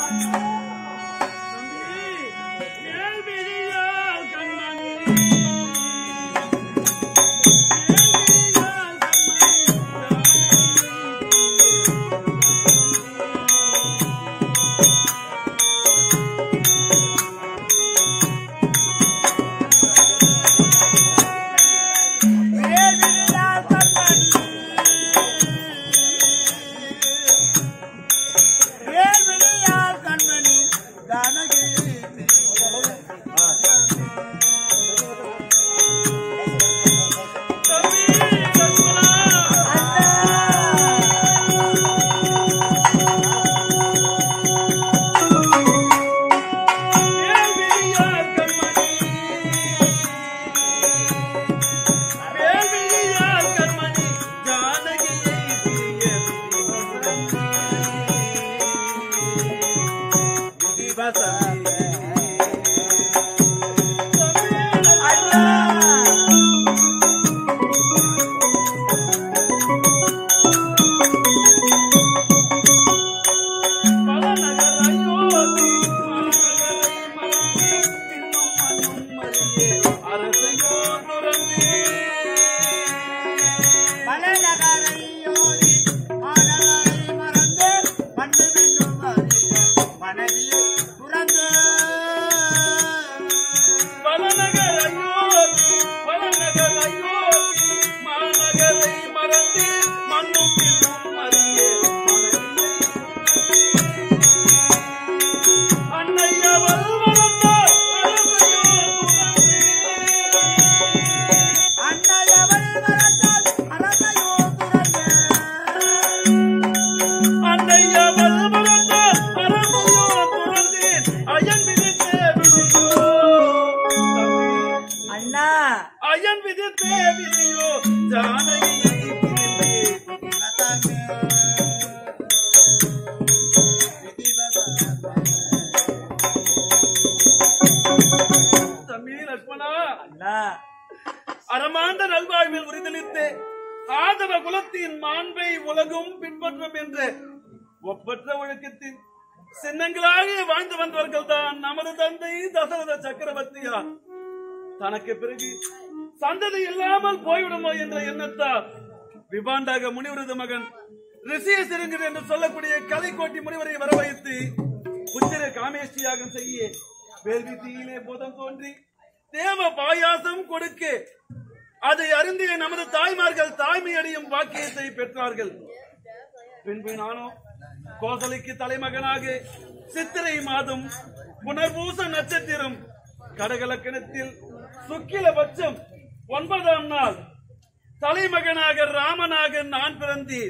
அண்ணா iron விதித்தே விதியோ ஜானகியை பிரிந்தே. தம்பி லட்சுமணா அண்ணா அறமாண்ட நல்வாழ்வில் உறுதியளித்து ஆதவ குலத்தின் மாண்பை உலகும் பின்பற்றும் என்ற ஒப்பற்ற ஒழுக்கத்தின் சின்னங்களாக வாழ்ந்து வந்தவர்கள் தான் நமது தந்தை தசரத சக்கரவர்த்தியார் தனக்கு பிறகு சந்ததி இல்லாமல் போய்விடுமோ என்ற எண்ணத்தால் விபாண்டாக முனிவரது மகன் ரிஷிய சிறுங்கர் என்று சொல்லக்கூடிய கலைக்கோட்டி முனிவரை வரவழைத்து புத்திர காமேஷ்டியாகம் செய்ய வேள்வி தீயிலே போதம் தோன்றி தேவ பாயாசம் கொடுக்க அதை அருந்திய நமது தாய்மார்கள் தாய்மை அடையும் வாக்கியத்தை பெற்றார்கள் பின்பு நானோ கோசலைக்கு தலைமகனாக சித்திரை மாதம் புனர்பூச நட்சத்திரம் கடகலக்கணத்தில் சுக்கிலபட்சம் ஒன்பதாம் நாள் தலைமகனாக ராமனாக நான் பிறந்தேன்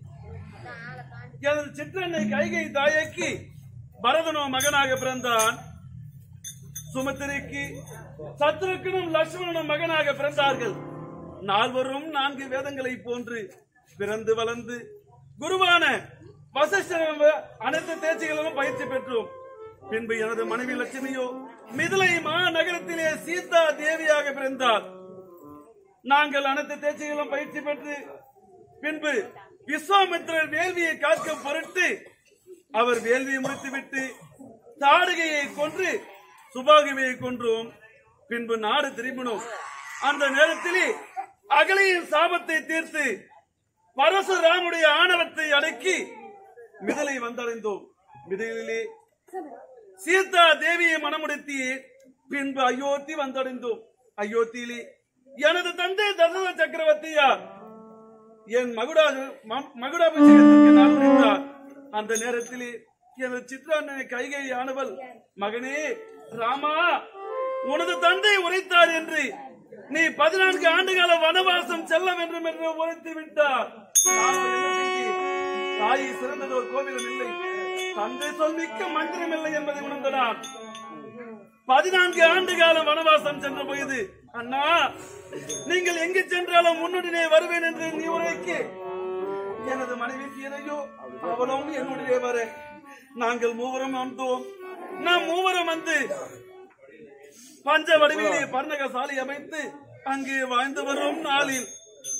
எனது சிற்றன்னை கைகை தாயக்கு பரதனோ மகனாக பிறந்தான் சுமத்திரைக்கு சத்ருக்கனும் லட்சுமணனும் மகனாக பிறந்தார்கள் நால்வரும் நான்கு வேதங்களை போன்று பிறந்து வளர்ந்து குருவான வசிஷ்டர் அனைத்து தேர்ச்சிகளிலும் பயிற்சி பெற்றோம் பின்பு எனது மனைவி லட்சுமியோ மிதிலை மாநகரத்திலே சீதா தேவியாக பிறந்தார் நாங்கள் அனைத்து தேர்ச்சிகளும் பயிற்சி பெற்று பின்பு விஸ்வாமித்திரர் வேள்வியை காக்க பொருட்டு அவர் வேள்வியை முடித்துவிட்டு தாடகையை கொன்று சுபாகுவியை கொன்றோம் பின்பு நாடு திரும்பினோம் அந்த நேரத்திலே அகலியின் சாபத்தை தீர்த்து பரசுராமுடைய ஆணவத்தை அடக்கி மிதலை வந்தடைந்தோம் மிதலிலே சீதா தேவியை மனமுடுத்தி பின்பு அயோத்தி வந்தடைந்தோம் அயோத்தியிலே எனது தந்தை தசரத சக்கரவர்த்தியார் என் மகுடா ம- மகுடாபிஷேகத்திற்கு நான் புரிந்தார் அந்த நேரத்திலே எனது சித்ராண்ணனை கைகை ஆனவள் மகனே ராமா உனது தந்தை உரைத்தார் என்று நீ பதினான்கு ஆண்டுகால வனவாசம் செல்ல வேண்டும் என்று உரைத்து விட்டார் நான் என்ன செய்தேன்? தாயை சிறந்தது ஒரு கோவிலும் இல்லை தந்தை சொல் மிக்க மந்திரம் இல்லை என்பதை உணர்ந்தனான் பதினான்கு ஆண்டு காலம் வனவாசம் சென்ற போது அண்ணா நீங்கள் எங்கு சென்றாலும் முன்னுடனே வருவேன் என்று நீ உரைக்கு எனது மனைவிக்கு இணையோ அவளும் என்னுடைய வர நாங்கள் மூவரும் வந்தோம் நாம் மூவரும் வந்து பஞ்ச வடிவிலே பர்ணக சாலை அமைத்து அங்கே வாழ்ந்து வரும் நாளில்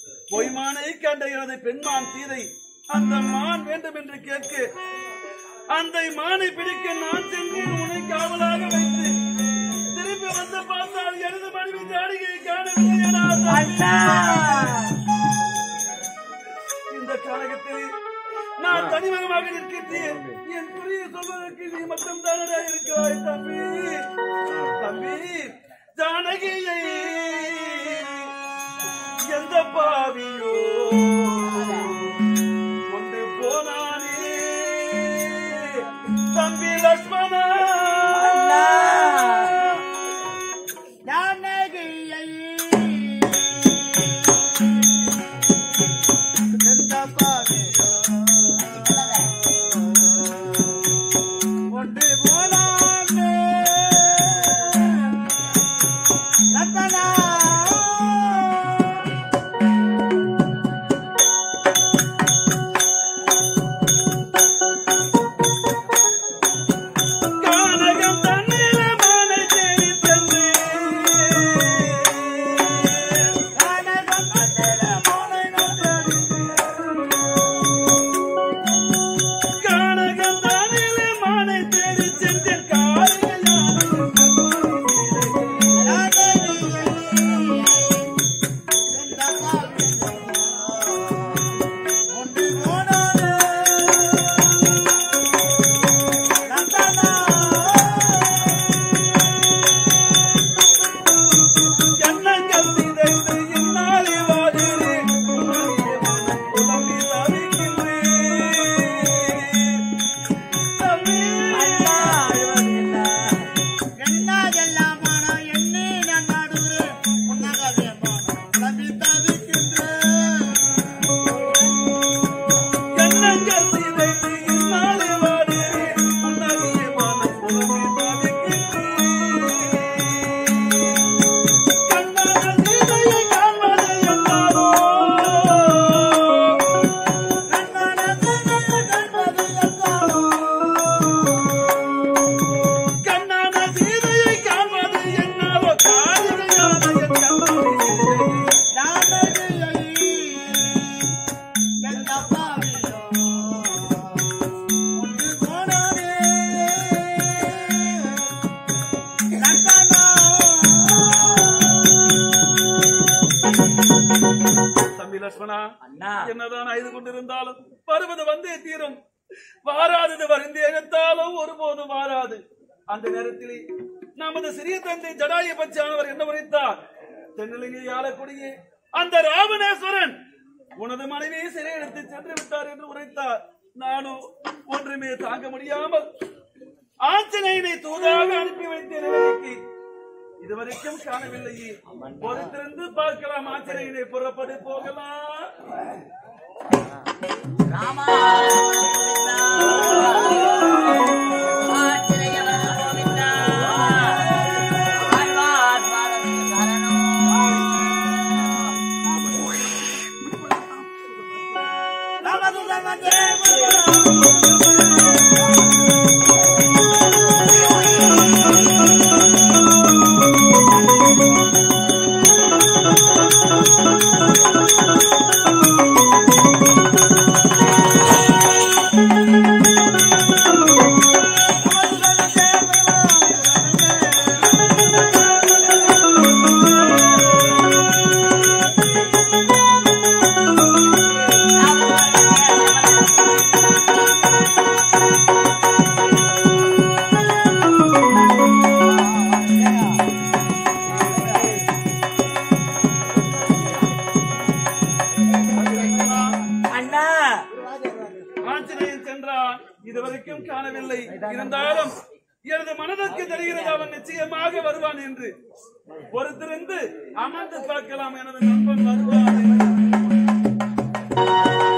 பொய்மானை கண்ட எனது பெண்மான் சீதை அந்த மான் வேண்டும் என்று கேட்க அந்த மானை பிடிக்க நான் சென்றேன் உன்னை காவலாக வைத்து திரும்பி வந்து பார்த்தால் எனது மனைவி ஜானகியை காணவில்லையடா அண்ணா இந்த காலகத்தில் நான் தனிமகமாக நிற்கின்றேன் என் குறியை சொல்வதற்கு நீ மட்டும் தானடா இருக்கிறாய் தம்பி தம்பி ஜானகியை எந்த பாவியோ கொண்டு போனானே தம்பி லட்சுமணா அண்ணா. ஜானகியை எந்த பாவியோ கொண்டு போனானே. ரத்தனா. கானகம் தன்னில மானை தேடி சென்று கானகம் கட்டில மோனை கானகம் தன்னில மானை தேடி சென்று எண்ணங்கள் சிதைந்து இந்நாளே வாழுகிறேன் புலம்பி தவிக்கின்றேன் தம்பி எண்ணங்கள் சிதைந்து இந்நாளே வாழுகிறேன் உன்னடியே மனம் புலம்பி தவிக்கின்றேன் கண்ணால் சீதையை காண்பது என்னாரோ கண்ணான சீதையை காண்பது என்னாரோ காரிகையான என் கண்மணி தம்பி லட்சுமணா அண்ணா என்னதான் ஆய்து கொண்டிருந்தாலும் வருவது வந்தே தீரும் வாராதது வருந்தே எடுத்தாலும் ஒருபோதும் வாராது அந்த நேரத்திலே நமது சிறிய தந்தை ஜடாய பச்சானவர் என்ன உரைத்தார் தென்னிலங்கை ஆளக்கூடிய அந்த ராவணேஸ்வரன் உனது மனைவியை சிறை எடுத்து சென்று விட்டார் என்று உரைத்தார் நானும் ஒன்றுமே தாங்க முடியாமல் ஆஞ்சநேயனை தூதாக அனுப்பி வைத்த நிலைக்கு இதுவரைக்கும் காணவில்லையே பொறுத்திருந்து பார்க்கலாம் ஆச்சரியனை புறப்படு போகலாம் ராமா அண்ணா ஆஞ்சநேயன் சென்றான் இதுவரைக்கும் காணவில்லை இருந்தாலும் எனது மனதிற்கு தெரிகிறது அவன் நிச்சயமாக வருவான் என்று பொறுத்திருந்து அமர்ந்து பார்க்கலாம் எனது நண்பன் வருவான் என்று.